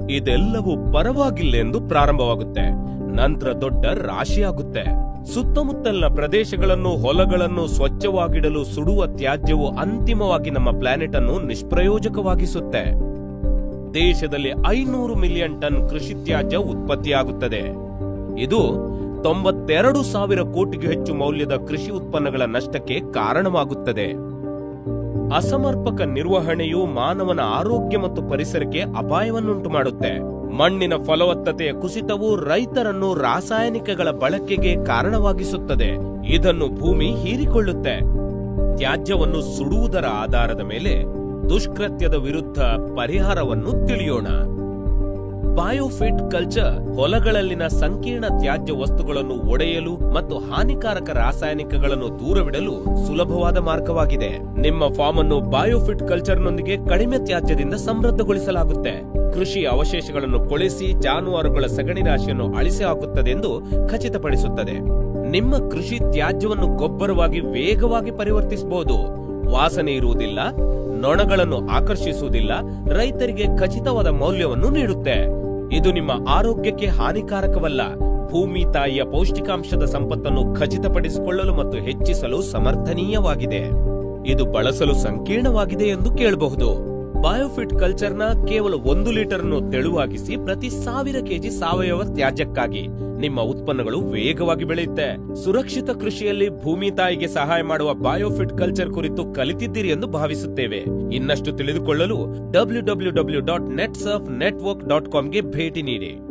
ಇದೆಲ್ಲವೂ ಪರವಾಗಿಲ್ಲೆಂದು ಪ್ರಾರಂಭವಾಗುತ್ತೆ ನಂತರ ದೊಡ್ಡ ರಾಶಿಯಾಗುತ್ತೆ ಸುತ್ತಮುತ್ತಲಿನ ಪ್ರದೇಶಗಳನ್ನು ಹೊಲಗಳನ್ನು ಸ್ವಚ್ಛವಾಗಿಡಲು ಸುಡುವ ತ್ಯಾಜ್ಯವು ಅಂತಿಮವಾಗಿ ನಮ್ಮ ಪ್ಲಾನೆಟ್ ಅನ್ನು ನಿಷ್ಪ್ರಯೋಜಕವಾಗಿಸುತ್ತೆ ದೇಶದಲ್ಲಿ ಐನೂರು ಮಿಲಿಯನ್ ಟನ್ ಕೃಷಿ ತ್ಯಾಜ್ಯ ಉತ್ಪತ್ತಿಯಾಗುತ್ತದೆ ಇದು ತೊಂಬತ್ತೆರಡು ಸಾವಿರ ಕೋಟಿಗೂ ಹೆಚ್ಚು ಮೌಲ್ಯದ ಕೃಷಿ ಉತ್ಪನ್ನಗಳ ನಷ್ಟಕ್ಕೆ ಕಾರಣವಾಗುತ್ತದೆ ಅಸಮರ್ಪಕ ನಿರ್ವಹಣೆಯು ಮಾನವನ ಆರೋಗ್ಯ ಮತ್ತು ಪರಿಸರಕ್ಕೆ ಅಪಾಯವನ್ನುಂಟು ಮಾಡುತ್ತೆ ಮಣ್ಣಿನ ಫಲವತ್ತತೆಯ ಕುಸಿತವು ರೈತರನ್ನು ರಾಸಾಯನಿಕಗಳ ಬಳಕೆಗೆ ಕಾರಣವಾಗಿಸುತ್ತದೆ ಇದನ್ನು ಭೂಮಿ ಹೀರಿಕೊಳ್ಳುತ್ತೆ ತ್ಯಾಜ್ಯವನ್ನು ಸುಡುವುದರ ಆಧಾರದ ಮೇಲೆ ದುಷ್ಕೃತ್ಯದ ವಿರುದ್ಧ ಪರಿಹಾರವನ್ನು ತಿಳಿಯೋಣ ಬಯೋಫಿಟ್ ಕಲ್ಚರ್ ಹೊಲಗಳಲ್ಲಿನ ಸಂಕೀರ್ಣ ತ್ಯಾಜ್ಯ ವಸ್ತುಗಳನ್ನು ಒಡೆಯಲು ಮತ್ತು ಹಾನಿಕಾರಕ ರಾಸಾಯನಿಕಗಳನ್ನು ದೂರವಿಡಲು ಸುಲಭವಾದ ಮಾರ್ಗವಾಗಿದೆ ನಿಮ್ಮ ಫಾರ್ಮ್ ಅನ್ನು ಬಯೋಫಿಟ್ ಕಲ್ಚರ್ನೊಂದಿಗೆ ಕಡಿಮೆ ತ್ಯಾಜ್ಯದಿಂದ ಸಮೃದ್ಧಗೊಳಿಸಲಾಗುತ್ತೆ ಕೃಷಿ ಅವಶೇಷಗಳನ್ನು ಕೊಳೆಸಿ ಜಾನುವಾರುಗಳ ಸಗಣಿ ರಾಶಿಯನ್ನು ಅಳಿಸಿ ಹಾಕುತ್ತದೆ ಎಂದು ಖಚಿತಪಡಿಸುತ್ತದೆ ನಿಮ್ಮ ಕೃಷಿ ತ್ಯಾಜ್ಯವನ್ನು ಗೊಬ್ಬರವಾಗಿ ವೇಗವಾಗಿ ಪರಿವರ್ತಿಸಬಹುದು ವಾಸನೆ ಇರುವುದಿಲ್ಲ ನೊಣಗಳನ್ನು ಆಕರ್ಷಿಸುವುದಿಲ್ಲ ರೈತರಿಗೆ ಖಚಿತವಾದ ಮೌಲ್ಯವನ್ನು ನೀಡುತ್ತೆ ಇದು ನಿಮ್ಮ ಆರೋಗ್ಯಕ್ಕೆ ಹಾನಿಕಾರಕವಲ್ಲ ಭೂಮಿ ತಾಯಿಯ ಪೌಷ್ಟಿಕಾಂಶದ ಸಂಪತ್ತನ್ನು ಖಚಿತಪಡಿಸಿಕೊಳ್ಳಲು ಮತ್ತು ಹೆಚ್ಚಿಸಲು ಸಮರ್ಥನೀಯವಾಗಿದೆ ಇದು ಬಳಸಲು ಸಂಕೀರ್ಣವಾಗಿದೆ ಎಂದು ಕೇಳಬಹುದು ಬಯೋಫಿಟ್ ಕಲ್ಚರ್ನ ಕೇವಲ ಒಂದು ಲೀಟರ್ ಅನ್ನು ತೆಳುವಾಗಿಸಿ ಪ್ರತಿ ಸಾವಿರ ಕೆಜಿ ಸಾವಯವ ತ್ಯಾಜ್ಯಕ್ಕಾಗಿ ನಿಮ್ಮ ಉತ್ಪನ್ನಗಳು ವೇಗವಾಗಿ ಬೆಳೆಯುತ್ತೆ ಸುರಕ್ಷಿತ ಕೃಷಿಯಲ್ಲಿ ಭೂಮಿ ತಾಯಿಗೆ ಸಹಾಯ ಮಾಡುವ ಬಯೋಫಿಟ್ ಕಲ್ಚರ್ ಕುರಿತು ಕಲಿತಿದ್ದೀರಿ ಎಂದು ಭಾವಿಸುತ್ತೇವೆ ಇನ್ನಷ್ಟು ತಿಳಿದುಕೊಳ್ಳಲು W W W dot net surf network dot ಕಾಮ್ಗೆ ಭೇಟಿ ನೀಡಿ